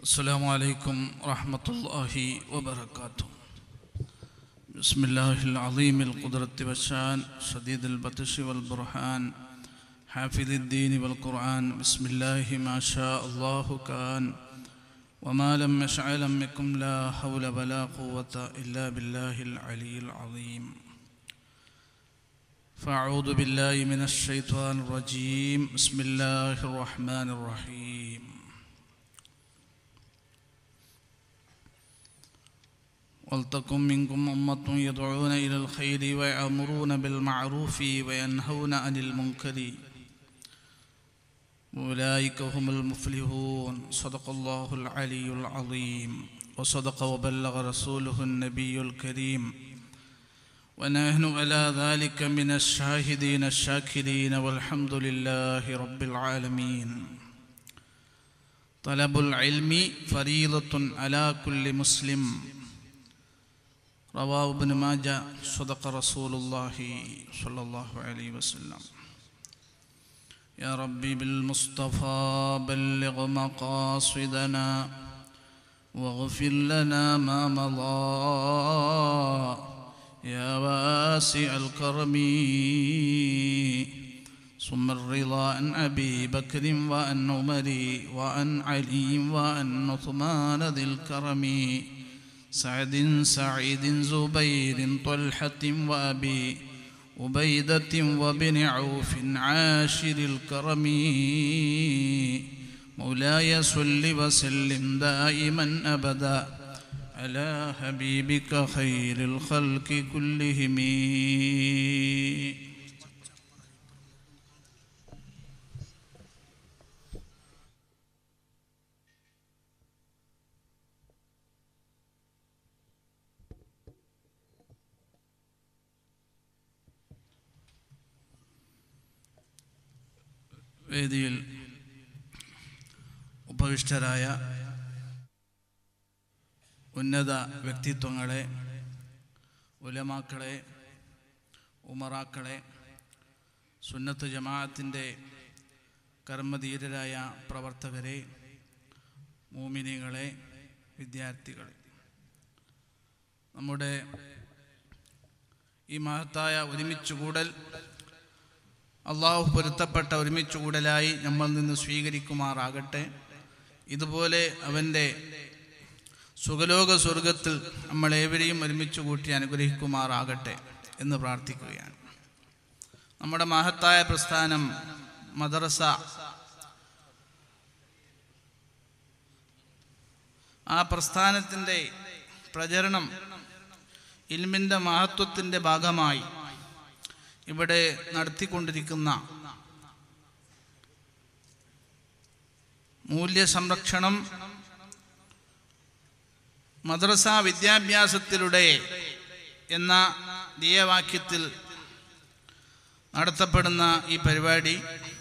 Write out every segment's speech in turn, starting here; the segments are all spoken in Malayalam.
السلام عليكم ورحمة الله وبركاته بسم الله العظيم القدرة والشان شديد البطش والبرهان حافظ الدين والقرآن بسم الله ما شاء الله كان وما لم يشع لم يكن لا حول ولا قوة إلا بالله العلي العظيم فأعوذ بالله من الشيطان الرجيم بسم الله الرحمن الرحيم ولتكن منكم أمة يدعون إلى الخير ويأمرون بالمعروف وينهون عن المنكر أولئك هم المفلحون صدق الله العلي العظيم وصدق وبلغ رسوله النبي الكريم ونحن على ذلك من الشاهدين الشاكرين والحمد لله رب العالمين طلب العلم فريضة على كل مسلم رواه ابن ماجه صدق رسول الله صلى الله عليه وسلم يا ربي بالمصطفى بلغ مقاصدنا واغفر لنا ما مضى يا واسع الكرم ثم الرضا عن أبي بكر وعن عمر وعن علي وعن عثمان ذي الكرم سعد سعيد زبير طلحة وأبي عبيدة وبن عوف عاشر الكرم مولاي صل وسلم دائما أبدا على حبيبك خير الخلق كلهم വേദിയിൽ ഉപവിഷ്ടരായ ഉന്നത വ്യക്തിത്വങ്ങളെ ഉലമാക്കളെ ഉമറാക്കളെ സുന്നത്ത് ജമാഅത്തിൻ്റെ കർമ്മധീരരായ പ്രവർത്തകരെ മൂമിനികളെ വിദ്യാർത്ഥികളെ നമ്മുടെ ഈ മഹത്തായ ഒരുമിച്ചുകൂടൽ അള്ളാഹു പൊരുത്തപ്പെട്ട ഒരുമിച്ചുകൂടലായി നമ്മൾ നിന്ന് സ്വീകരിക്കുമാറാകട്ടെ ഇതുപോലെ അവൻ്റെ സുഖലോക സ്വർഗത്തിൽ നമ്മളേവരെയും ഒരുമിച്ച് കൂട്ടി അനുഗ്രഹിക്കുമാറാകട്ടെ എന്ന് പ്രാർത്ഥിക്കുകയാണ് നമ്മുടെ മഹത്തായ പ്രസ്ഥാനം മദ്രസ ആ പ്രസ്ഥാനത്തിൻ്റെ പ്രചരണം ഇൽമിൻ്റെ മഹത്വത്തിൻ്റെ ഭാഗമായി ഇവിടെ നടത്തിക്കൊണ്ടിരിക്കുന്ന മൂല്യസംരക്ഷണം മദ്രസ വിദ്യാഭ്യാസത്തിലൂടെ എന്ന ധ്യേയവാക്യത്തിൽ നടത്തപ്പെടുന്ന ഈ പരിപാടി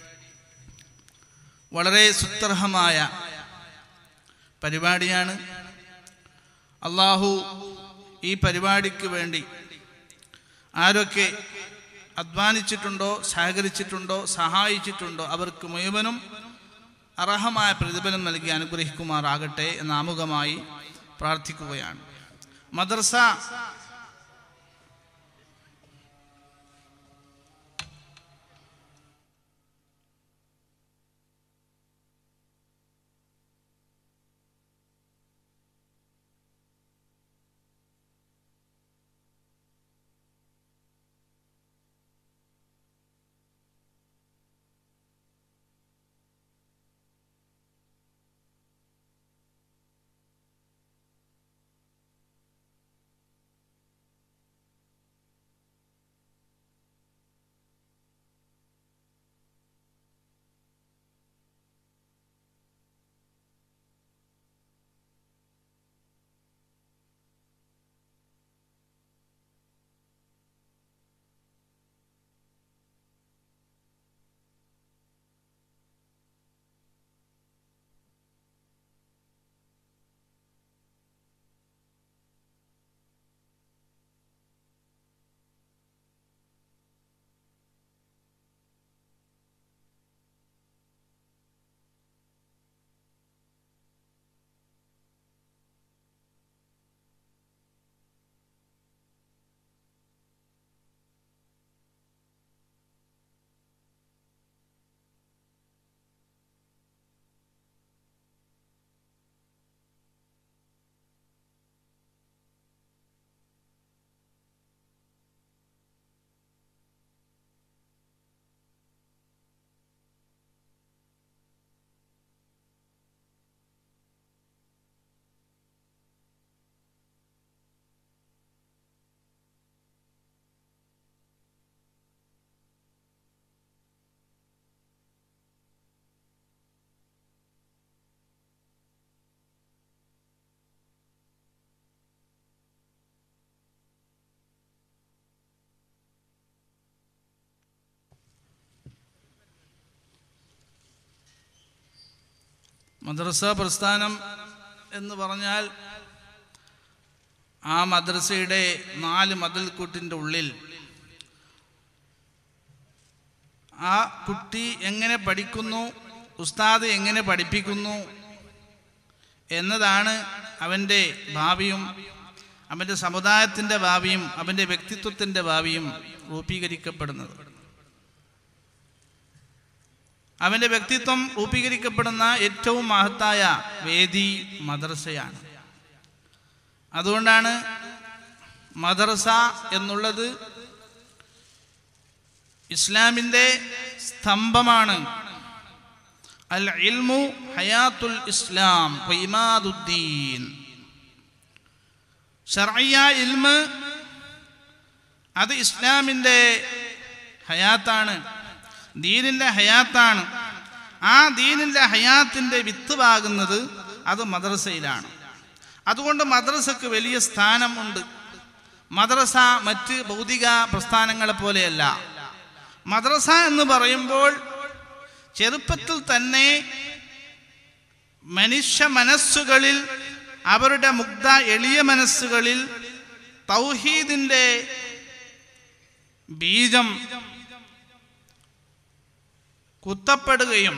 വളരെ സുത്രഹമായ പരിപാടിയാണ് അള്ളാഹു ഈ പരിപാടിക്ക് വേണ്ടി ആരൊക്കെ അധ്വാനിച്ചിട്ടുണ്ടോ സഹകരിച്ചിട്ടുണ്ടോ സഹായിച്ചിട്ടുണ്ടോ അവർക്ക് മുഴുവനും അർഹമായ പ്രതിഫലം നൽകി അനുഗ്രഹിക്കുമാറാകട്ടെ എന്ന് ആമുഖമായി പ്രാർത്ഥിക്കുകയാണ് മദ്രസ മദ്രസ പ്രസ്ഥാനം എന്ന് പറഞ്ഞാൽ ആ മദ്രസയുടെ നാല് മതിൽക്കൂട്ടിൻ്റെ ഉള്ളിൽ ആ കുട്ടി എങ്ങനെ പഠിക്കുന്നു ഉസ്താദ് എങ്ങനെ പഠിപ്പിക്കുന്നു എന്നതാണ് അവൻ്റെ ഭാവിയും അവൻ്റെ സമുദായത്തിൻ്റെ ഭാവിയും അവൻ്റെ വ്യക്തിത്വത്തിൻ്റെ ഭാവിയും രൂപീകരിക്കപ്പെടുന്നത് അവൻ്റെ വ്യക്തിത്വം രൂപീകരിക്കപ്പെടുന്ന ഏറ്റവും മഹത്തായ വേദി മദ്രസയാണ് അതുകൊണ്ടാണ് മദ്രസ എന്നുള്ളത് ഇസ്ലാമിൻ്റെ സ്തംഭമാണ് അൽ ഇൽമു ഹയാത്തുൽ ഇസ്ലാം ഇമാദുദ്ദീൻ ഷർഅയ്യ ഇൽമ് അത് ഇസ്ലാമിൻ്റെ ഹയാത്താണ് ദീനിൻ്റെ ഹയാത്താണ് ആ ദീനിൻ്റെ ഹയാത്തിൻ്റെ വിത്ത് പാകുന്നത് അത് മദ്രസയിലാണ് അതുകൊണ്ട് മദ്രസക്ക് വലിയ സ്ഥാനമുണ്ട് മദ്രസ മറ്റ് ഭൗതിക പ്രസ്ഥാനങ്ങളെ പോലെയല്ല മദ്രസ എന്ന് പറയുമ്പോൾ ചെറുപ്പത്തിൽ തന്നെ മനുഷ്യ മനസ്സുകളിൽ അവരുടെ മുഗ്ധ എളിയ മനസ്സുകളിൽ തൗഹീദിൻ്റെ ബീജം കുത്തപ്പെടുകയും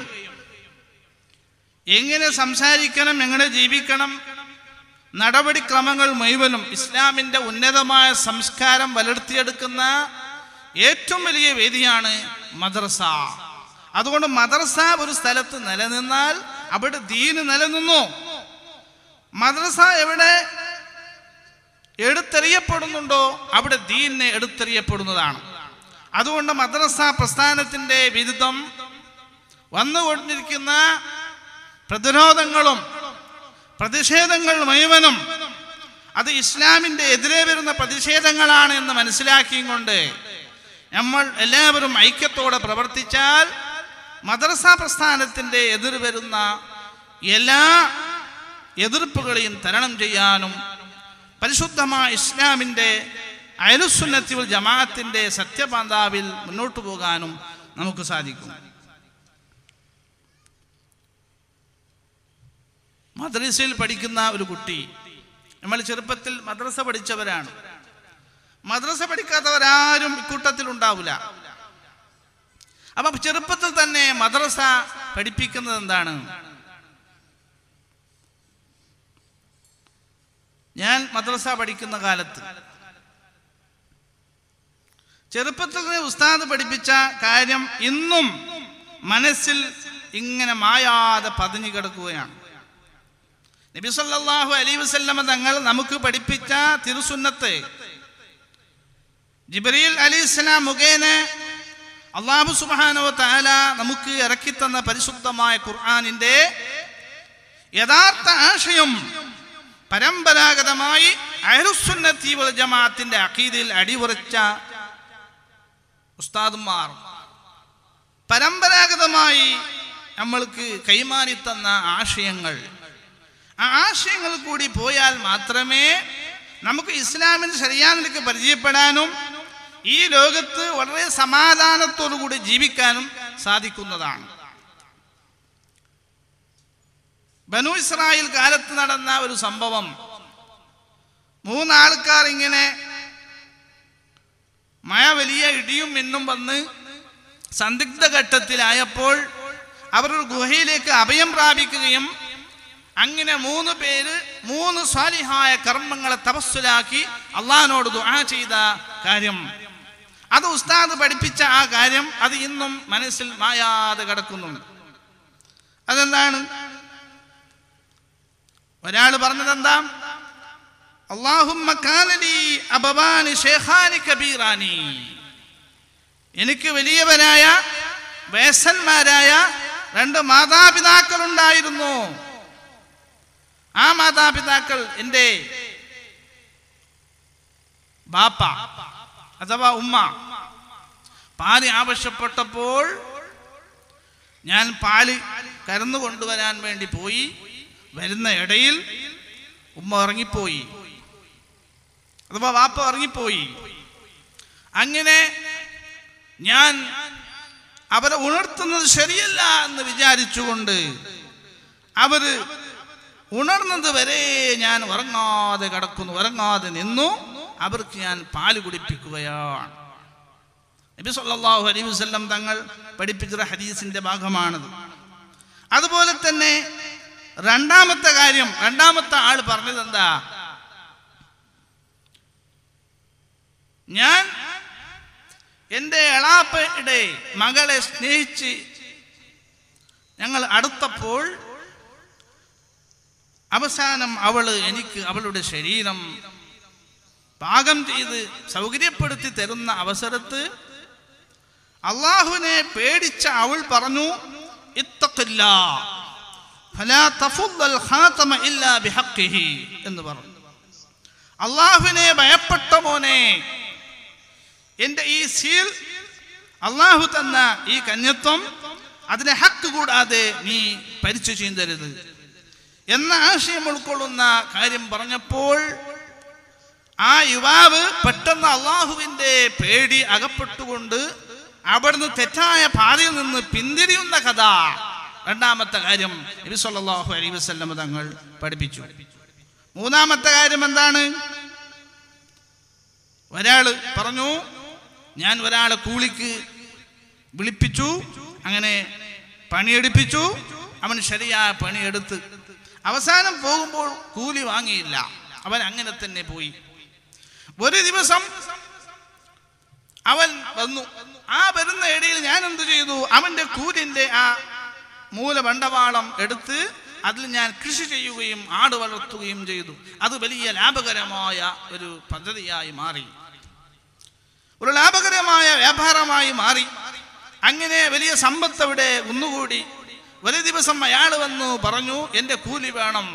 എങ്ങനെ സംസാരിക്കണം എങ്ങനെ ജീവിക്കണം നടപടിക്രമങ്ങൾ മുഴുവനും ഇസ്ലാമിൻ്റെ ഉന്നതമായ സംസ്കാരം വളർത്തിയെടുക്കുന്ന ഏറ്റവും വലിയ വേദിയാണ് മദ്രസ അതുകൊണ്ട് മദ്രസ ഒരു സ്ഥലത്ത് നിലനിന്നാൽ അവിടെ ദീന് നിലനിന്നു മദ്രസ എവിടെ എടുത്തെറിയപ്പെടുന്നുണ്ടോ അവിടെ ദീനിനെ എടുത്തെറിയപ്പെടുന്നതാണ് അതുകൊണ്ട് മദ്രസ പ്രസ്ഥാനത്തിൻ്റെ വിരുദ്ധം വന്നുകൊണ്ടിരിക്കുന്ന പ്രതിരോധങ്ങളും പ്രതിഷേധങ്ങൾ മുഴുവനും അത് ഇസ്ലാമിൻ്റെ എതിരെ വരുന്ന പ്രതിഷേധങ്ങളാണ് എന്ന് മനസ്സിലാക്കിയും കൊണ്ട് നമ്മൾ എല്ലാവരും ഐക്യത്തോടെ പ്രവർത്തിച്ചാൽ മദ്രസ പ്രസ്ഥാനത്തിൻ്റെ എതിർ വരുന്ന എല്ലാ എതിർപ്പുകളെയും തരണം ചെയ്യാനും പരിശുദ്ധമായ ഇസ്ലാമിൻ്റെ അയലുസുന്നത്തി ജമാഅത്തിൻ്റെ സത്യപാന്താവിൽ മുന്നോട്ട് പോകാനും നമുക്ക് സാധിക്കും മദ്രസയിൽ പഠിക്കുന്ന ഒരു കുട്ടി നമ്മൾ ചെറുപ്പത്തിൽ മദ്രസ പഠിച്ചവരാണ് മദ്രസ പഠിക്കാത്തവരാരും ഇക്കൂട്ടത്തിൽ ഉണ്ടാവില്ല അപ്പം ചെറുപ്പത്തിൽ തന്നെ മദ്രസ പഠിപ്പിക്കുന്നത് എന്താണ് ഞാൻ മദ്രസ പഠിക്കുന്ന കാലത്ത് ചെറുപ്പത്തിൽ തന്നെ ഉസ്താദ് പഠിപ്പിച്ച കാര്യം ഇന്നും മനസ്സിൽ ഇങ്ങനെ മായാതെ പതിഞ്ഞു കിടക്കുകയാണ് നബി സല്ലല്ലാഹു അലൈഹി വസല്ലമ തങ്ങൾ നമുക്ക് പഠിപ്പിച്ച തിരുസുന്നത്ത് ജിബ്രീൽ അലിസ്ലാം മുഖേന അള്ളാഹു സുബ്ഹാനഹു വ തആല നമുക്ക് ഇറക്കിത്തന്ന പരിശുദ്ധമായ ഖുർആനിന്റെ യഥാർത്ഥ ആശയം പരമ്പരാഗതമായി അഹ്ലുസുന്നത്തി വൽ ജമാഅത്തിന്റെ അഖീദയിൽ അടിയുറച്ച ഉസ്താദുമാർ പരമ്പരാഗതമായി നമ്മൾക്ക് കൈമാറി തന്ന ആശയങ്ങൾ ആ ആശയങ്ങൾ കൂടി പോയാൽ മാത്രമേ നമുക്ക് ഇസ്ലാമിന് ശരിയാനിലേക്ക് പരിചയപ്പെടാനും ഈ ലോകത്ത് വളരെ സമാധാനത്തോടു കൂടി ജീവിക്കാനും സാധിക്കുന്നതാണ് ബനു ഇസ്രായേൽ കാലത്ത് നടന്ന ഒരു സംഭവം മൂന്നാൾക്കാർ ഇങ്ങനെ മഴ വലിയ ഇടിയും മിന്നും വന്ന് സന്ദിഗ്ധ ഘട്ടത്തിലായപ്പോൾ അവർ ഒരു ഗുഹയിലേക്ക് അഭയം പ്രാപിക്കുകയും അങ്ങനെ മൂന്ന് പേര് മൂന്ന് സ്വാലിഹായ കർമ്മങ്ങളെ തപസ്സുലാക്കി അള്ളഹാനോട് ദുആ ചെയ്ത കാര്യം അത് ഉസ്താദ് പഠിപ്പിച്ച ആ കാര്യം അത് ഇന്നും മനസ്സിൽ മായാതെ കിടക്കുന്നുണ്ട് അതെന്താണ് ഒരാൾ പറഞ്ഞത് എന്താ അള്ളാഹുമ്മ കാനലി അബവാനി ഷേഖാനി കബീറാനി എനിക്ക് വലിയവരായ വേസന്മാരായ രണ്ട് മാതാപിതാക്കൾ ഉണ്ടായിരുന്നു ആ മാതാപിതാക്കൾ എൻ്റെ ബാപ്പ അഥവാ ഉമ്മ പാല് ആവശ്യപ്പെട്ടപ്പോൾ ഞാൻ പാല് കരന്നു കൊണ്ടുവരാൻ വേണ്ടി പോയി വരുന്ന ഇടയിൽ ഉമ്മ ഇറങ്ങിപ്പോയി അഥവാ വാപ്പ ഇറങ്ങിപ്പോയി അങ്ങനെ ഞാൻ അവരെ ഉണർത്തുന്നത് ശരിയല്ല എന്ന് വിചാരിച്ചുകൊണ്ട് അവര് ഉണർന്നത് വരെ ഞാൻ ഉറങ്ങാതെ കിടക്കുന്നു ഉറങ്ങാതെ നിന്നു അവർക്ക് ഞാൻ പാല് കുടിപ്പിക്കുകയാണ് നബി സല്ലല്ലാഹു അലൈഹി വസല്ലം തങ്ങൾ പഠിപ്പിച്ച ഹദീസിന്റെ ഭാഗമാണത് അതുപോലെ തന്നെ രണ്ടാമത്തെ കാര്യം രണ്ടാമത്തെ ആൾ പറഞ്ഞത് എന്താ ഞാൻ എൻ്റെ എളാപ്പയുടെ മകളെ സ്നേഹിച്ച് ഞങ്ങൾ അടുത്തപ്പോൾ അവസാനം അവള് എനിക്ക് അവളുടെ ശരീരം പാകം ചെയ്ത് സൗകര്യപ്പെടുത്തി തരുന്ന അവസരത്ത് അള്ളാഹുവിനെ പേടിച്ച അവൾ പറഞ്ഞു ഇത്തക്കില്ല എന്ന് പറഞ്ഞു അള്ളാഹുവിനെ ഭയപ്പെട്ട മോനെ എൻ്റെ ഈ സീൽ അള്ളാഹു തന്ന ഈ കന്യത്വം അതിനെ ഹക്ക് കൂടാതെ നീ പരിച്ചു ചെയ്തരുത് എന്ന ആശയം ഉൾക്കൊള്ളുന്ന കാര്യം പറഞ്ഞപ്പോൾ ആ യുവാവ് പെട്ടെന്ന് അള്ളാഹുവിൻ്റെ പേടി അകപ്പെട്ടുകൊണ്ട് അവിടുന്ന് തെറ്റായ പാതയിൽ നിന്ന് പിന്തിരിയുന്ന കഥ രണ്ടാമത്തെ കാര്യം നബി സല്ലല്ലാഹു അലൈഹി വസല്ലം തങ്ങൾ പഠിപ്പിച്ചു മൂന്നാമത്തെ കാര്യം എന്താണ് ഒരാൾ പറഞ്ഞു ഞാൻ ഒരാളെ കൂലിക്ക് വിളിപ്പിച്ചു അങ്ങനെ പണിയെടുപ്പിച്ചു അവൻ ശരിയായ പണിയെടുത്ത് അവസാനം പോകുമ്പോൾ കൂലി വാങ്ങിയില്ല അവൻ അങ്ങനെ തന്നെ പോയി ഒരു ദിവസം അവൻ വന്നു ആ വരുന്ന ഇടയിൽ ഞാൻ എന്ത് ചെയ്തു അവന്റെ കൂലിന്റെ ആ മൂലബണ്ടവാളം എടുത്ത് അതിൽ ഞാൻ കൃഷി ചെയ്യുകയും ആട് വളർത്തുകയും ചെയ്തു അത് വലിയ ലാഭകരമായ ഒരു പദ്ധതിയായി മാറി ഒരു ലാഭകരമായ വ്യാപാരമായി മാറി അങ്ങനെ വലിയ സമ്പത്ത് അവിടെ ഒന്നുകൂടി ഒരു ദിവസം അയാൾ വന്നു പറഞ്ഞു എൻ്റെ കൂലി വേണം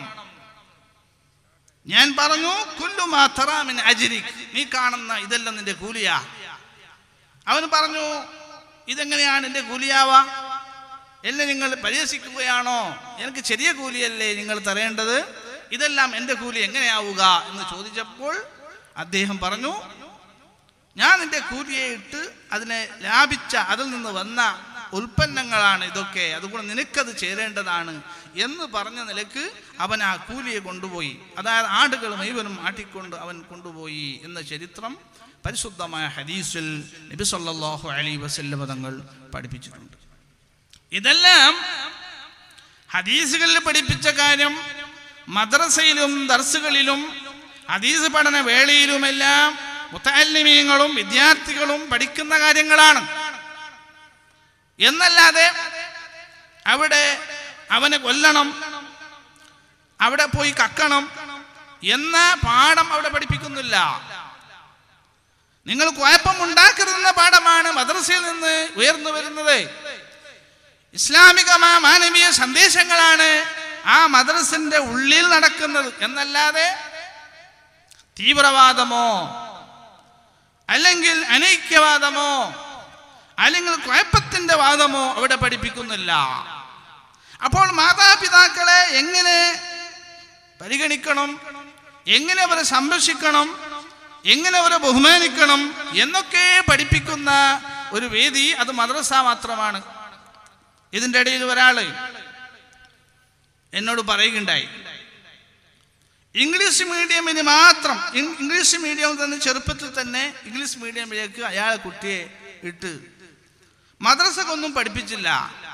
ഞാൻ പറഞ്ഞു കുല്ലുമാ തറാമിൻ അജിരിക് നീ കാണുന്ന ഇതെല്ലാം നിന്റെ കൂലിയാ അവൻ പറഞ്ഞു ഇതെങ്ങനെയാണ് എൻ്റെ കൂലിയാവാ എന്നെ നിങ്ങൾ പരിഹസിക്കുകയാണോ എനിക്ക് ചെറിയ കൂലിയല്ലേ നിങ്ങൾ തരേണ്ടത് ഇതെല്ലാം എൻ്റെ കൂലി എങ്ങനെയാവുക എന്ന് ചോദിച്ചപ്പോൾ അദ്ദേഹം പറഞ്ഞു ഞാൻ എൻ്റെ കൂലിയെ ഇട്ട് അതിനെ ലാഭിച്ച അതിൽ നിന്ന് വന്ന ഉൽപ്പന്നങ്ങളാണ് ഇതൊക്കെ അതുകൊണ്ട് നിനക്കത് ചേരേണ്ടതാണ് എന്ന് പറഞ്ഞ നിലക്ക് അവൻ ആ കൂലിയെ കൊണ്ടുപോയി അതായത് ആടുകൾ മുഴുവനും ആട്ടിക്കൊണ്ട് അവൻ കൊണ്ടുപോയി എന്ന ചരിത്രം പരിശുദ്ധമായ ഹദീസിൽ നബി സല്ലല്ലാഹു അലൈഹി വസല്ലം തങ്ങൾ പഠിപ്പിച്ചിട്ടുണ്ട് ഇതെല്ലാം ഹദീസുകളിൽ പഠിപ്പിച്ച കാര്യം മദ്രസയിലും ദർസുകളിലും ഹദീസ് പഠന വേളയിലുമെല്ലാം മുത്തല്ലിമീങ്ങളും വിദ്യാർത്ഥികളും പഠിക്കുന്ന കാര്യങ്ങളാണ് എന്നല്ലാതെ അവിടെ അവനെ കൊല്ലണം അവിടെ പോയി കക്കണം എന്ന പാഠം അവിടെ പഠിപ്പിക്കുന്നില്ല നിങ്ങൾ കുഴപ്പമുണ്ടാക്കരുതെന്ന പാഠമാണ് മദ്രസയിൽ നിന്ന് ഉയർന്നു വരുന്നത് ഇസ്ലാമികമായ മാനവീയ സന്ദേശങ്ങളാണ് ആ മദ്രസിന്റെ ഉള്ളിൽ നടക്കുന്നത് എന്നല്ലാതെ തീവ്രവാദമോ അല്ലെങ്കിൽ അനൈക്യവാദമോ അല്ലെങ്കിൽ കുഴപ്പത്തിന്റെ വാദമോ അവിടെ പഠിപ്പിക്കുന്നില്ല അപ്പോൾ മാതാപിതാക്കളെ എങ്ങനെ പരിഗണിക്കണം എങ്ങനെ അവരെ സംരക്ഷിക്കണം എങ്ങനെ അവരെ ബഹുമാനിക്കണം എന്നൊക്കെ പഠിപ്പിക്കുന്ന ഒരു വേദി അത് മദ്രസ മാത്രമാണ് ഇതിൻ്റെ ഇടയിൽ ഒരാള് എന്നോട് പറയുകയുണ്ടായി ഇംഗ്ലീഷ് മീഡിയമിന് മാത്രം ഇൻ- ഇംഗ്ലീഷ് മീഡിയം തന്നെ ചെറുപ്പത്തിൽ തന്നെ ഇംഗ്ലീഷ് മീഡിയമിലേക്ക് അയാളെ കുട്ടിയെ ഇട്ട് മദ്രസക്കൊന്നും പഠിപ്പിച്ചില്ല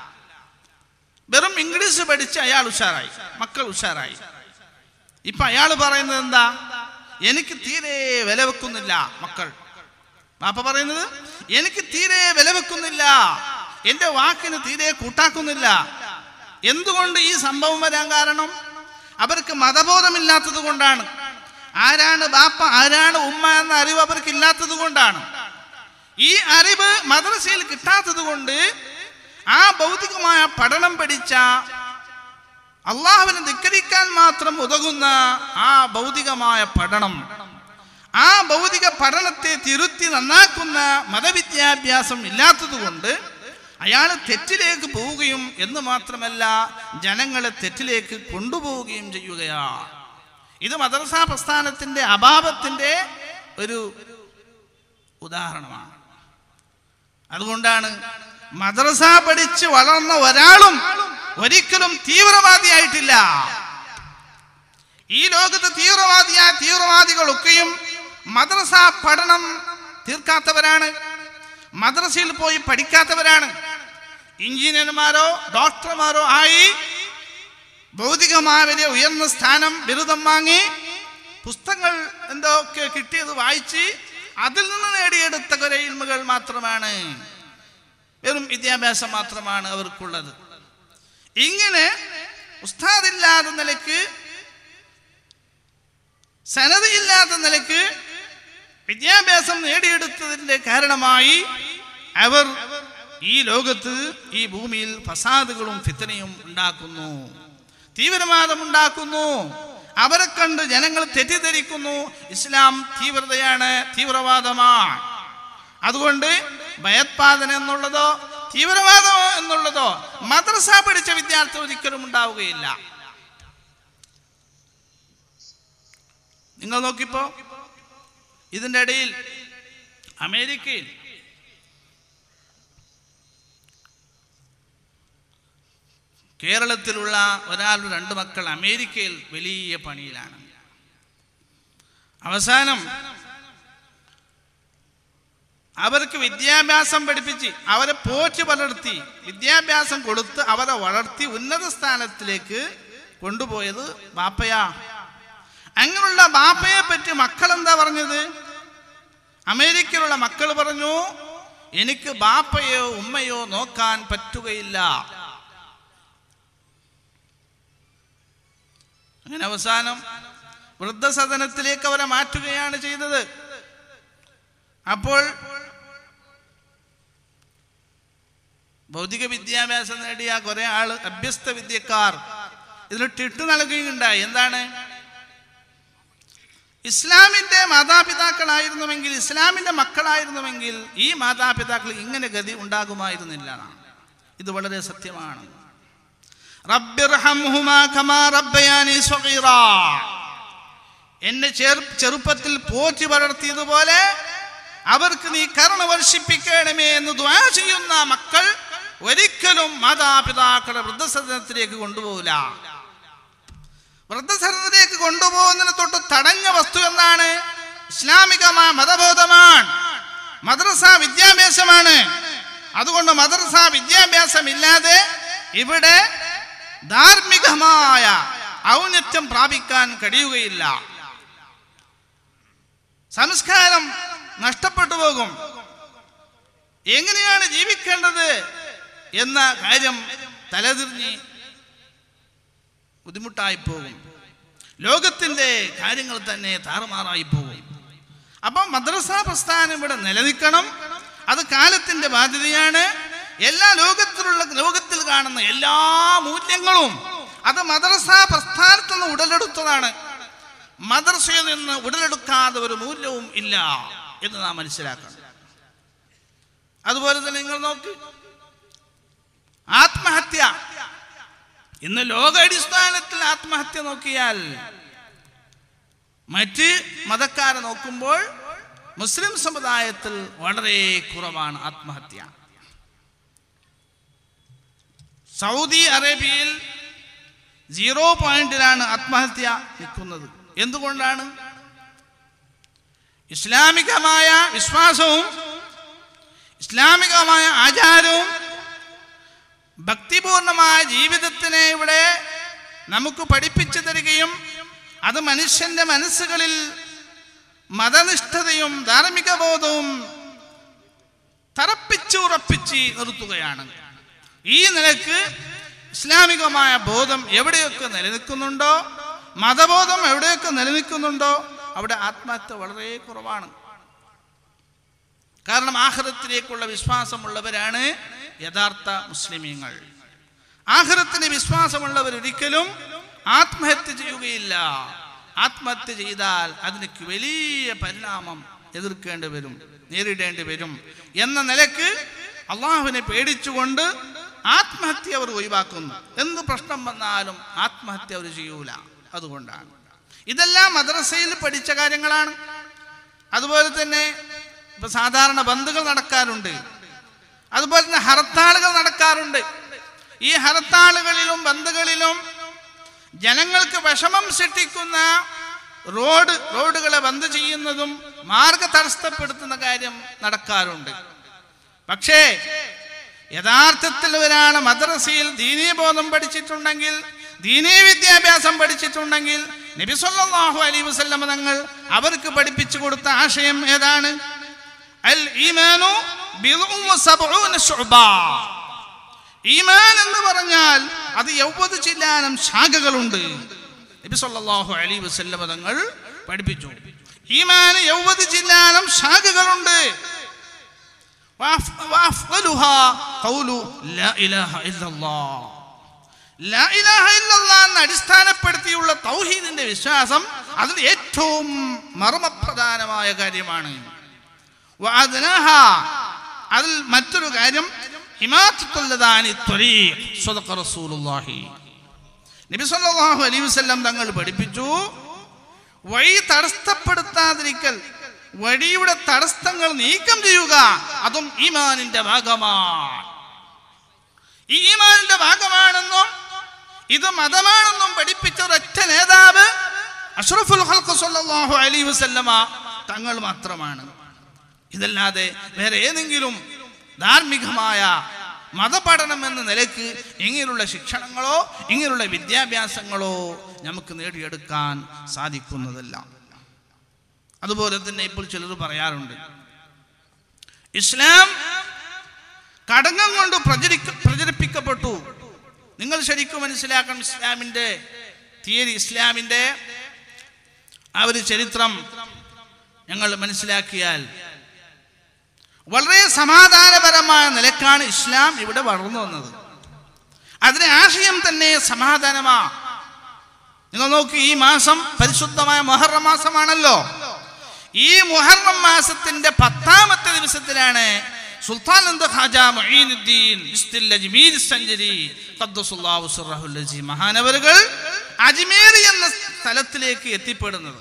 വെറും ഇംഗ്ലീഷ് പഠിച്ച് അയാൾ ഉഷാറായി മക്കൾ ഉഷാറായി ഇപ്പൊ അയാൾ പറയുന്നത് എന്താ എനിക്ക് തീരെ വില വെക്കുന്നില്ല മക്കൾ ബാപ്പ പറയുന്നത് എനിക്ക് തീരെ വില വെക്കുന്നില്ല എന്റെ വാക്കിന് തീരെ കൂട്ടാക്കുന്നില്ല എന്തുകൊണ്ട് ഈ സംഭവം വരാൻ കാരണം അവർക്ക് മതബോധമില്ലാത്തത് കൊണ്ടാണ് ആരാണ് ബാപ്പ ആരാണ് ഉമ്മ എന്ന അറിവ് അവർക്ക് ഇല്ലാത്തത് കൊണ്ടാണ് ഈ അറിവ് മദ്രസയിൽ കിട്ടാത്തത് കൊണ്ട് ആ ഭൗതികമായ പഠനം പഠിച്ച അള്ളാഹുവിനെ ധിക്കരിക്കാൻ മാത്രം ഉതകുന്ന ആ ഭൗതികമായ പഠനം ആ ഭൗതിക പഠനത്തെ തിരുത്തി നന്നാക്കുന്ന മതവിദ്യാഭ്യാസം ഇല്ലാത്തതുകൊണ്ട് അയാൾ തെറ്റിലേക്ക് പോവുകയും എന്ന് മാത്രമല്ല ജനങ്ങളെ തെറ്റിലേക്ക് കൊണ്ടുപോവുകയും ചെയ്യുകയാണ് ഇത് മദ്രസ പ്രസ്ഥാനത്തിന്റെ അഭാവത്തിന്റെ ഒരു ഉദാഹരണമാണ് അതുകൊണ്ടാണ് മദ്രസ പഠിച്ച് വളർന്ന ഒരാളും ഒരിക്കലും തീവ്രവാദിയായിട്ടില്ല ഈ ലോകത്ത് തീവ്രവാദിയായ തീവ്രവാദികളൊക്കെയും മദ്രസ പഠനം തീർക്കാത്തവരാണ് മദ്രസയിൽ പോയി പഠിക്കാത്തവരാണ് എഞ്ചിനീയർമാരോ ഡോക്ടർമാരോ ആയി ഭൗതികമായ വലിയ ഉയർന്ന സ്ഥാനം ബിരുദം വാങ്ങി പുസ്തകങ്ങൾ എന്തൊക്കെ കിട്ടിയത് വായിച്ച് അതിൽ നിന്ന് നേടിയെടുത്ത കുറെ ഇൽമുകൾ മാത്രമാണ് വെറും വിദ്യാഭ്യാസം മാത്രമാണ് അവർക്കുള്ളത് ഇങ്ങനെ ഉസ്താദില്ലാത്ത നിലയ്ക്ക് സനതയില്ലാത്ത നിലയ്ക്ക് വിദ്യാഭ്യാസം നേടിയെടുത്തതിന്റെ കാരണമായി അവർ ഈ ലോകത്ത് ഈ ഭൂമിയിൽ ഫസാദുകളും ഫിത്തനയും ഉണ്ടാക്കുന്നു തീവ്രവാദം ഉണ്ടാക്കുന്നു അവരെ കണ്ട് ജനങ്ങൾ തെറ്റിദ്ധരിക്കുന്നു ഇസ്ലാം തീവ്രതയാണ് തീവ്രവാദമാണ് അതുകൊണ്ട് ഭയോത്പാദനം എന്നുള്ളതോ തീവ്രവാദം എന്നുള്ളതോ മദ്രസ പഠിച്ച വിദ്യാർത്ഥി ഒരിക്കലും ഉണ്ടാവുകയില്ല നിങ്ങൾ നോക്കിപ്പോ ഇതിൻ്റെ ഇടയിൽ അമേരിക്കയിൽ കേരളത്തിലുള്ള ഒരാൾ രണ്ട് മക്കൾ അമേരിക്കയിൽ വലിയ പണിയിലാണ് അവസാനം അവർക്ക് വിദ്യാഭ്യാസം പഠിപ്പിച്ച് അവരെ പോറ്റി വളർത്തി വിദ്യാഭ്യാസം കൊടുത്ത് അവരെ വളർത്തി ഉന്നത സ്ഥാനത്തിലേക്ക് കൊണ്ടുപോയത് ബാപ്പയാ അങ്ങനെയുള്ള ബാപ്പയെ പറ്റി മക്കൾ എന്താ പറഞ്ഞത് അമേരിക്കയിലുള്ള മക്കൾ പറഞ്ഞു എനിക്ക് ബാപ്പയോ ഉമ്മയോ നോക്കാൻ പറ്റുകയില്ല അങ്ങനെ അവസാനം വൃദ്ധസദനത്തിലേക്ക് അവരെ മാറ്റുകയാണ് ചെയ്തത് അപ്പോൾ ഭൗതിക വിദ്യാഭ്യാസം നേടിയ കുറെ ആള് അഭ്യസ്ത വിദ്യക്കാർ ഇതിന് ടിട്ടു നൽകുകയുണ്ടായി എന്താണ് ഇസ്ലാമിന്റെ മാതാപിതാക്കളായിരുന്നുവെങ്കിൽ ഇസ്ലാമിന്റെ മക്കളായിരുന്നുവെങ്കിൽ ഈ മാതാപിതാക്കൾ ഇങ്ങനെ ഗതി ഉണ്ടാകുമായിരുന്നില്ല എന്നാണ്. ഇത് വളരെ സത്യമാണ് റബ്ബിർഹംഹുമാ കമാ റബ്ബയാനി സ്വഗീറാ. എന്നെ ചെറു- ചെറുപ്പത്തിൽ പോറ്റി വളർത്തിയതുപോലെ അവർക്ക് നീ കരുണ വർഷിപ്പിക്കണമേ എന്ന് ദ്വാ ചെയ്യുന്ന മക്കൾ ഒരിക്കലും മാതാപിതാക്കളുടെ വൃദ്ധസദനത്തിലേക്ക് കൊണ്ടുപോകില്ല വൃദ്ധസദനത്തിലേക്ക് കൊണ്ടുപോകുന്നതിന് തൊട്ട് തടഞ്ഞ വസ്തു എന്താണ് ഇസ്ലാമികമായ മതബോധമാണ് മദ്രസ വിദ്യാഭ്യാസമാണ് അതുകൊണ്ട് മദ്രസ വിദ്യാഭ്യാസം ഇല്ലാതെ ഇവിടെ ധാർമ്മികമായ ഔന്നത്യം പ്രാപിക്കാൻ കഴിയുകയില്ല സംസ്കാരം നഷ്ടപ്പെട്ടു പോകും എങ്ങനെയാണ് ജീവിക്കേണ്ടത് എന്ന കാര്യം തലതിരിഞ്ഞ് ബുദ്ധിമുട്ടായി പോകും ലോകത്തിന്റെ കാര്യങ്ങൾ തന്നെ താറുമാറായി പോകും അപ്പം മദ്രസ പ്രസ്ഥാനം ഇവിടെ നിലനിൽക്കണം അത് കാലത്തിന്റെ ബാധ്യതയാണ് എല്ലാ ലോകത്തിലുള്ള ലോകത്തിൽ കാണുന്ന എല്ലാ മൂല്യങ്ങളും അത് മദ്രസ പ്രസ്ഥാനത്തിൽ നിന്ന് ഉടലെടുത്തതാണ് മദ്രസയിൽ നിന്ന് ഉടലെടുക്കാതെ ഒരു മൂല്യവും ഇല്ല എന്ന് നാം മനസ്സിലാക്കണം അതുപോലെ തന്നെ നിങ്ങൾ നോക്ക് ആത്മഹത്യ ഇന്ന് ലോകാടിസ്ഥാനത്തിൽ ആത്മഹത്യ നോക്കിയാൽ മറ്റ് മതക്കാരെ നോക്കുമ്പോൾ മുസ്ലിം സമുദായത്തിൽ വളരെ കുറവാണ് ആത്മഹത്യ സൗദി അറേബ്യയിൽ സീറോ പോയിന്റിലാണ് ആത്മഹത്യ നിൽക്കുന്നത് എന്തുകൊണ്ടാണ് ഇസ്ലാമികമായ വിശ്വാസവും ഇസ്ലാമികമായ ആചാരവും ഭക്തിപൂർണമായ ജീവിതത്തിനെ ഇവിടെ നമുക്ക് പഠിപ്പിച്ചു തരികയും അത് മനുഷ്യന്റെ മനസ്സുകളിൽ മതനിഷ്ഠതയും ധാർമ്മിക ബോധവും തറപ്പിച്ചുറപ്പിച്ച് നിർത്തുകയാണ് ഈ നിലക്ക് ഇസ്ലാമികമായ ബോധം എവിടെയൊക്കെ നിലനിൽക്കുന്നുണ്ടോ മതബോധം എവിടെയൊക്കെ നിലനിൽക്കുന്നുണ്ടോ അവിടെ ആത്മഹത്യ വളരെ കുറവാണ് കാരണം ആഹ്റത്തിലേക്കുള്ള വിശ്വാസമുള്ളവരാണ് യഥാർത്ഥ മുസ്ലിമീങ്ങൾ ആഹ്റത്തിന് വിശ്വാസമുള്ളവർ ഒരിക്കലും ആത്മഹത്യ ചെയ്യുകയില്ല ആത്മഹത്യ ചെയ്താൽ അതിന് വലിയ പരിണാമം എതിർക്കേണ്ടി വരും നേരിടേണ്ടി വരും എന്ന നിലക്ക് അള്ളാഹുവിനെ പേടിച്ചുകൊണ്ട് ആത്മഹത്യ അവർ ഒഴിവാക്കുന്നു എന്ത് പ്രശ്നം വന്നാലും ആത്മഹത്യ അവർ ചെയ്യൂല അതുകൊണ്ടാണ് ഇതെല്ലാം മദ്രസയിൽ പഠിച്ച കാര്യങ്ങളാണ് അതുപോലെ തന്നെ ഇപ്പൊ സാധാരണ ബന്ധുകൾ നടക്കാറുണ്ട് അതുപോലെ തന്നെ ഹർത്താളുകൾ നടക്കാറുണ്ട് ഈ ഹർത്താളുകളിലും ബന്ധുകളിലും ജനങ്ങൾക്ക് വിഷമം സൃഷ്ടിക്കുന്ന റോഡ് റോഡുകളെ ബന്ദ് ചെയ്യുന്നതും മാർഗ തടസ്സപ്പെടുത്തുന്ന കാര്യം നടക്കാറുണ്ട് പക്ഷേ യഥാർത്ഥത്തിൽ ഒരാൾ മദ്രസയിൽ ദീനീബോധം പഠിച്ചിട്ടുണ്ടെങ്കിൽ ദീനീ വിദ്യാഭ്യാസം പഠിച്ചിട്ടുണ്ടെങ്കിൽ നബി സല്ലല്ലാഹു അലൈഹി വസല്ലമ തങ്ങൾ അവർക്ക് പഠിപ്പിച്ചു കൊടുത്ത ആശയം ഏതാണ് അൽ ഈമാനു ബിദ്ഉം വസബ്ഊന ശുഅബാ ഈമാൻ എന്ന് പറഞ്ഞാൽ അത് എവ്വത് ചില്ലാനം ശാഖകളുണ്ട് നബി സല്ലല്ലാഹു അലൈഹി വസല്ലമ തങ്ങൾ പഠിപ്പിച്ചു ഈമാൻ എവ്വത് ചില്ലാനം ശാഖകളുണ്ട് വഅഫ്- വഅഫ്ളലുഹാ ഖൗലു ലാ ഇലാഹ ഇല്ലല്ലാഹ് ലാ ഇലാഹ ഇല്ലല്ലാഹ് എന്ന് അടിസ്ഥാനപ്പെടുത്തിയുള്ള തൗഹീദിന്റെ വിശ്വാസം അതിൽ ഏറ്റവും മർമ്മപ്രധാനമായ കാര്യമാണ് വഅദ്നാഹ അതിൽ മറ്റൊരു കാര്യം ഹിമാത്തുല്ലദാനി ത്വരീഖ് സ്വദഖ റസൂലുള്ളാഹി നബി സല്ലല്ലാഹു അലൈഹി വസല്ലം തങ്ങൾ പഠിപ്പിച്ചു വഴി തടസ്സപ്പെടുത്താതിരിക്കൽ വഴിയുടെ തടസ്സങ്ങൾ നീക്കം ചെയ്യുക അതും ഈമാനിന്റെ ഭാഗമാണ് ഈ ഈമാനിന്റെ ഭാഗമാണെന്നും ഇത് മതമാണെന്നും പഠിപ്പിച്ച ഒരൊറ്റ നേതാവ് അഷ്റഫുൽ ഖൽഖ് സല്ലല്ലാഹു അലൈഹി വസല്ലമ തങ്ങൾ മാത്രമാണ് ഇതല്ലാതെ വേറെ ഏതെങ്കിലും ധാർമ്മികമായ മതപഠനം എന്ന നിലയ്ക്ക് ഇങ്ങനെയുള്ള ശിക്ഷണങ്ങളോ ഇങ്ങനെയുള്ള വിദ്യാഭ്യാസങ്ങളോ നമുക്ക് നേടിയെടുക്കാൻ സാധിക്കുന്നതല്ല അതുപോലെ തന്നെ ഇപ്പോൾ ചിലർ പറയാറുണ്ട് ഇസ്ലാം കടങ്ങം കൊണ്ട് പ്രചരിക്ക പ്രചരിപ്പിക്കപ്പെട്ടു നിങ്ങൾ ശരിക്കും മനസ്സിലാക്കണം ഇസ്ലാമിൻ്റെ തിയറി ഇസ്ലാമിൻ്റെ ആ ഒരു ചരിത്രം ഞങ്ങൾ മനസ്സിലാക്കിയാൽ വളരെ സമാധാനപരമായ നിലക്കാണ് ഇസ്ലാം ഇവിടെ വളർന്നു വന്നത് അതിന്റെ ആശയം തന്നെ സമാധാനമാ നിങ്ങൾ നോക്ക് ഈ മാസം പരിശുദ്ധമായ മൊഹറം മാസമാണല്ലോ ഈ മുഹറം മാസത്തിന്റെ പത്താമത്തെ ദിവസത്തിലാണ് സുൽത്താൻ അന്ത് ഖാജ മുഈനുദ്ദീൻ ഇസ്തിൽ അജ്മീർ സഞ്ചരി ഖദ്ദസുല്ലാഹു സിർറഹുൽ അസീം മഹാനവറുകൾ അജ്മീർ എന്ന സ്ഥലത്തിലേക്ക് എത്തിപ്പെടുന്നത്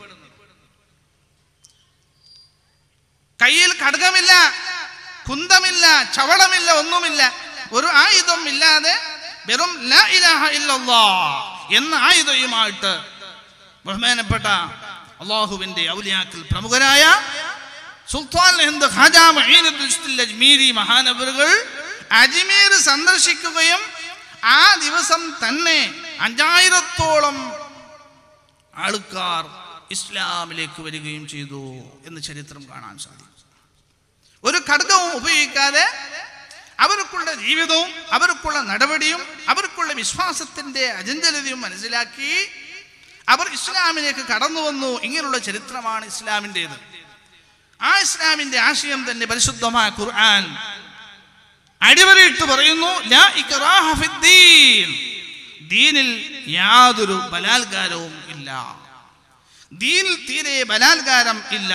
കയ്യിൽ ഖഡ്ഗമില്ല കുന്തമില്ല ചവളമില്ല ഒന്നുമില്ല ഒരു ആയുധം ഇല്ലാതെ വെറും ലാ ഇലാഹ ഇല്ലല്ലാ എന്ന ആയുധവുമായിട്ട് ബഹുമാനപ്പെട്ട അള്ളാഹുവിന്റെ ഔലിയാക്കിൽ പ്രമുഖരായ സുൽത്താൻ ഹിന്ദ് ഖാജ മുഈനുദ്ദീൻ ഇസ്തിൽ അജ്മീരി മഹാനവറുകൾ അജ്മീർ സന്ദർശിക്കുകയും ആ ദിവസം തന്നെ അഞ്ചായിരത്തോളം ആൾക്കാർ ഇസ്ലാമിലേക്ക് വരികയും ചെയ്തു എന്ന് ചരിത്രം കാണാൻ സാധിക്കും ഒരു ഘടകവും ഉപയോഗിക്കാതെ അവർക്കുള്ള ജീവിതവും അവർക്കുള്ള നടപടിയും അവർക്കുള്ള വിശ്വാസത്തിന്റെ അജഞ്ചലതയും മനസ്സിലാക്കി അവർ ഇസ്ലാമിലേക്ക് കടന്നു വന്നു ഇങ്ങനെയുള്ള ചരിത്രമാണ് ഇസ്ലാമിൻ്റെത് ആ ഇസ്ലാമിന്റെ ആശയം തന്നെ പരിശുദ്ധമായ ഖുർആൻ അടിവരയിട്ട് പറയുന്നു ലാ ഇക്റാഹ ഫിദ്ദീൻ. ദീനിൽ യാതൊരു ബലാത്കാരവും ഇല്ല ദീനിൽ തീരെ ബലാത്കാരം ഇല്ല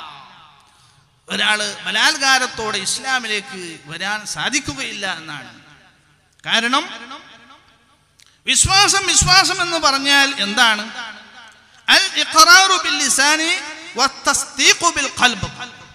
ഒരാള് ബലാത്കാരത്തോടെ ഇസ്ലാമിലേക്ക് വരാൻ സാധിക്കുകയില്ല എന്നാണ് കാരണം വിശ്വാസം വിശ്വാസം എന്ന് പറഞ്ഞാൽ എന്താണ് അൽ ഇഖ്റാറു ബിൽ ലിസാനി വത്തസ്ദീഖു ബിൽ ഖൽബ്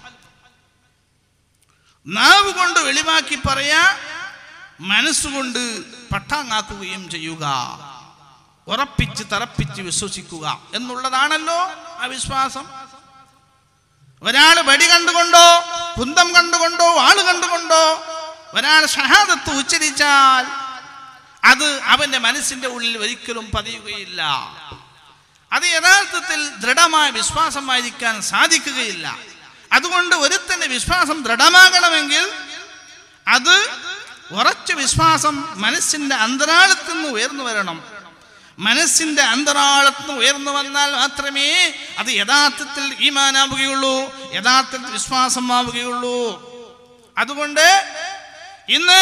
നാവ് കൊണ്ട് വെളിവാക്കി പറയാ മനസ്സുകൊണ്ട് പട്ടാങ്ങാക്കുകയും ചെയ്യുക ഉറപ്പിച്ച് തറപ്പിച്ച് വിശ്വസിക്കുക എന്നുള്ളതാണല്ലോ ആ വിശ്വാസം ഒരാൾ വടി കണ്ടുകൊണ്ടോ കുന്തം കണ്ടുകൊണ്ടോ ആള് കണ്ടുകൊണ്ടോ ഒരാൾ ഷഹാദത്ത് ഉച്ചരിച്ചാൽ അത് അവന്റെ മനസ്സിന്റെ ഉള്ളിൽ ഒരിക്കലും പതിയുകയില്ല അത് യഥാർത്ഥത്തിൽ ദൃഢമായ വിശ്വാസമായിരിക്കാൻ സാധിക്കുകയില്ല അതുകൊണ്ട് ഒരുത്തന്റെ വിശ്വാസം ദൃഢമാകണമെങ്കിൽ അത് ഉറച്ച വിശ്വാസം മനസ്സിന്റെ അന്തരാളത്തിൽ നിന്ന് ഉയർന്നു വരണം മനസ്സിന്റെ അന്തരാളത്തിൽ നിന്ന് ഉയർന്നു വന്നാൽ മാത്രമേ അത് യഥാർത്ഥത്തിൽ ഈമാനാവുകയുള്ളൂ യഥാർത്ഥത്തിൽ വിശ്വാസമാവുകയുള്ളൂ അതുകൊണ്ട് ഇന്ന്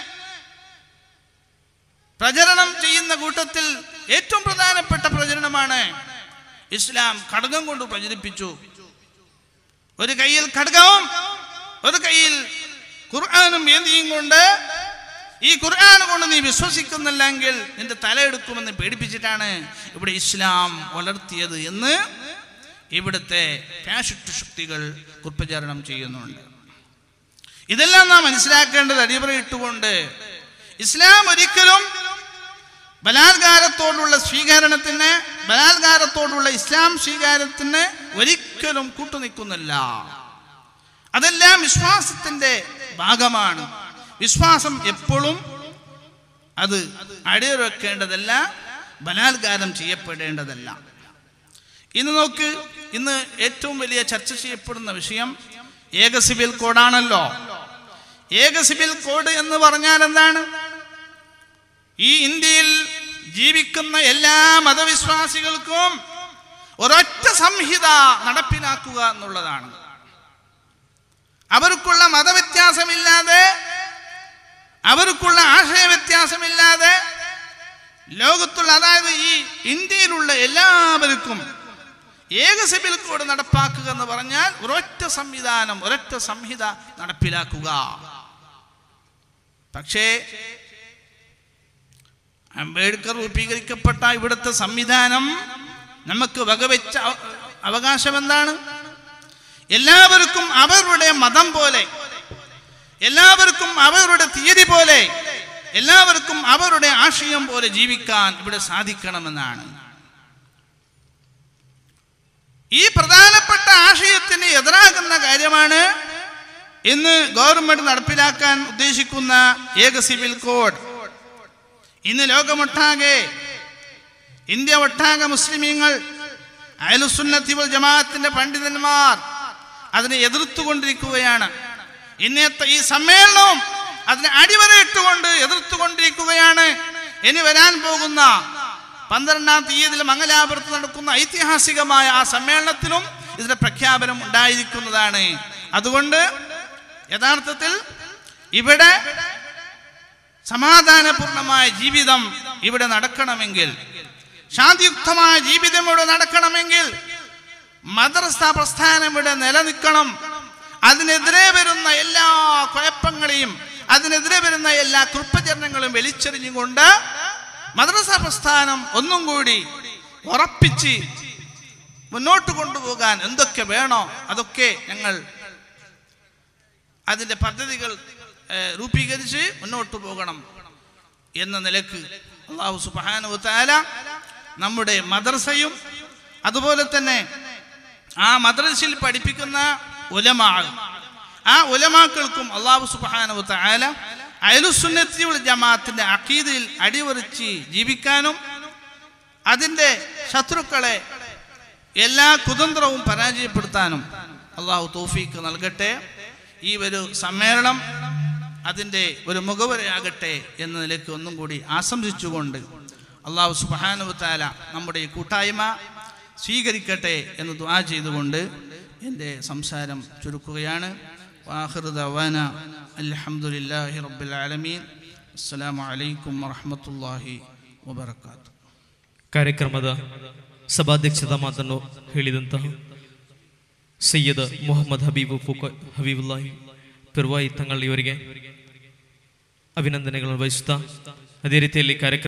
പ്രചരണം ചെയ്യുന്ന കൂട്ടത്തിൽ ഏറ്റവും പ്രധാനപ്പെട്ട പ്രചരണമാണ് ഇസ്ലാം ഘടകം കൊണ്ട് പ്രചരിപ്പിച്ചു ഒരു കയ്യിൽ ഘടകവും ഒരു കയ്യിൽ ഖുർആാനും ഏന്തിയും കൊണ്ട് ഈ ഖുർആൻ കൊണ്ട് നീ വിശ്വസിക്കുന്നില്ലെങ്കിൽ നിന്റെ തലയെടുക്കുമെന്ന് പേടിപ്പിച്ചിട്ടാണ് ഇവിടെ ഇസ്ലാം വളർത്തിയത് എന്ന് ഇവിടുത്തെ ഫാഷിസ്റ്റ് ശക്തികൾ കുപ്രചാരണം ചെയ്യുന്നുണ്ട് ഇതെല്ലാം നാം മനസ്സിലാക്കേണ്ടത് അടിപറയിട്ടുകൊണ്ട് ഇസ്ലാം ഒരിക്കലും ബലാത്കാരത്തോടുള്ള സ്വീകരണത്തിന് ബലാത്കാരത്തോടുള്ള ഇസ്ലാം സ്വീകാരത്തിന് ഒരിക്കലും കൂട്ടുനിൽക്കുന്നില്ല അതെല്ലാം വിശ്വാസത്തിന്റെ ഭാഗമാണ് വിശ്വാസം എപ്പോഴും അത് അടിയുറക്കേണ്ടതല്ല ബലാത്കാരം ചെയ്യപ്പെടേണ്ടതല്ല ഇന്ന് നോക്ക് ഇന്ന് ഏറ്റവും വലിയ ചർച്ച ചെയ്യപ്പെടുന്ന വിഷയം ഏക സിവിൽ കോഡാണല്ലോ ഏക സിവിൽ കോഡ് എന്ന് പറഞ്ഞാൽ എന്താണ് ഈ ഇന്ത്യയിൽ ജീവിക്കുന്ന എല്ലാ മതവിശ്വാസികൾക്കും ഒരൊറ്റ സംഹിത നടപ്പിലാക്കുക എന്നുള്ളതാണ് അവർക്കുള്ള മതവ്യത്യാസമില്ലാതെ അവർക്കുള്ള ആശയ വ്യത്യാസമില്ലാതെ ലോകത്തുള്ള അതായത് ഈ ഇന്ത്യയിലുള്ള എല്ലാവർക്കും ഏക സിവിൽ കോഡ് നടപ്പാക്കുക എന്ന് പറഞ്ഞാൽ ഒരൊറ്റ സംവിധാനം ഒരൊറ്റ സംഹിത നടപ്പിലാക്കുക പക്ഷേ അംബേദ്കർ രൂപീകരിക്കപ്പെട്ട ഇവിടുത്തെ സംവിധാനം നമുക്ക് വകവെച്ച അവ- അവകാശം എന്താണ് എല്ലാവർക്കും അവരുടെ മതം പോലെ എല്ലാവർക്കും അവരുടെ തീയതി പോലെ എല്ലാവർക്കും അവരുടെ ആശയം പോലെ ജീവിക്കാൻ ഇവിടെ സാധിക്കണമെന്നാണ് ഈ പ്രധാനപ്പെട്ട ആശയത്തിന് എതിരാകുന്ന കാര്യമാണ് ഇന്ന് ഗവൺമെന്റ് നടപ്പിലാക്കാൻ ഉദ്ദേശിക്കുന്ന ഏക സിവിൽ കോഡ് ഇന്ന് ലോകമൊട്ടാകെ ഇന്ത്യ ഒട്ടാകെ മുസ്ലിമീങ്ങൾ അയലുസുന്നത്തി വൽ ജമാഅത്തിന്റെ പണ്ഡിതന്മാർ അതിനെ എതിർത്തുകൊണ്ടിരിക്കുകയാണ് ഇന്നത്തെ ഈ സമ്മേളനവും അതിനെ അടിവരയിട്ടുകൊണ്ട് എതിർത്തുകൊണ്ടിരിക്കുകയാണ് ഇനി വരാൻ പോകുന്ന പന്ത്രണ്ടാം തീയതിയിൽ മംഗലാപുരത്ത് നടക്കുന്ന ഐതിഹാസികമായ ആ സമ്മേളനത്തിലും ഇതിന്റെ പ്രഖ്യാപനം ഉണ്ടായിരിക്കുന്നതാണ് അതുകൊണ്ട് യഥാർത്ഥത്തിൽ ഇവിടെ സമാധാനപൂർണമായ ജീവിതം ഇവിടെ നടക്കണമെങ്കിൽ ശാന്തിയുക്തമായ ജീവിതം ഇവിടെ നടക്കണമെങ്കിൽ മദ്രസ പ്രസ്ഥാനം ഇവിടെ നിലനിൽക്കണം അതിനെതിരെ വരുന്ന എല്ലാ കുഴപ്പങ്ങളെയും അതിനെതിരെ വരുന്ന എല്ലാ കൃപ്പചരണങ്ങളും വലിച്ചെറിഞ്ഞുകൊണ്ട് മദ്രസ പ്രസ്ഥാനം ഒന്നും കൂടി ഉറപ്പിച്ച് മുന്നോട്ട് കൊണ്ടുപോകാൻ എന്തൊക്കെ വേണോ അതൊക്കെ ഞങ്ങൾ അതിൻ്റെ പദ്ധതികൾ ഏഹ്, രൂപീകരിച്ച് മുന്നോട്ട് പോകണം എന്ന നിലക്ക് അള്ളാഹു സുബാനു താല നമ്മുടെ മദ്രസയും അതുപോലെ തന്നെ ആ മദ്രസയിൽ പഠിപ്പിക്കുന്ന ഉലമാ ആ ഉലമാക്കൾക്കും അള്ളാഹു സുബാനു താല അയലുസുന്നത്തിയുള്ള ജമാഅത്തിന്റെ അക്കീതയിൽ അടിവറിച്ച് ജീവിക്കാനും അതിൻ്റെ ശത്രുക്കളെ എല്ലാ കുതന്ത്രവും പരാജയപ്പെടുത്താനും അള്ളാഹു തൗഫീക്ക് നൽകട്ടെ ഈ ഒരു സമ്മേളനം അതിൻ്റെ ഒരു മുഖവരയാകട്ടെ എന്ന നിലയ്ക്ക് ഒന്നും കൂടി ആശംസിച്ചുകൊണ്ട് അള്ളാഹു സുബാനു താല നമ്മുടെ ഈ കൂട്ടായ്മ സ്വീകരിക്കട്ടെ എന്ന് ദ്വാ ചെയ്തുകൊണ്ട് എൻ്റെ സംസാരം ചുരുക്കുകയാണ് വാഹൃദവാന അലഹമുല്ലാഹി റബ്ബുൽ ആലമീൻ അസ്സലാമു അലൈക്കും ವರಹಮತುಲ್ಲಾಹಿ ವಬರಕಾತು ಕಾರ್ಯಕ್ರಮದ ಸಭಾಧ್ಯಕ್ಷದ ಮಾತನ್ನು ಹೇಳಿದಂತಹ ಸೈಯದ್ ಮೊಹಮ್ಮದ್ ಹಬೀಬು ಫುಕ ಹಬೀಬುಲ್ಲಾಹಿ ಪಿರ್ವಾಯಿ ತಂಗಳ ಇವರಿಗೆ ಅಭಿನಂದನೆಗಳನ್ನು ವಹಿಸುತ್ತಾ ಅದೇ ರೀತಿಯಲ್ಲಿ ಕಾರ್ಯಕ್ರಮ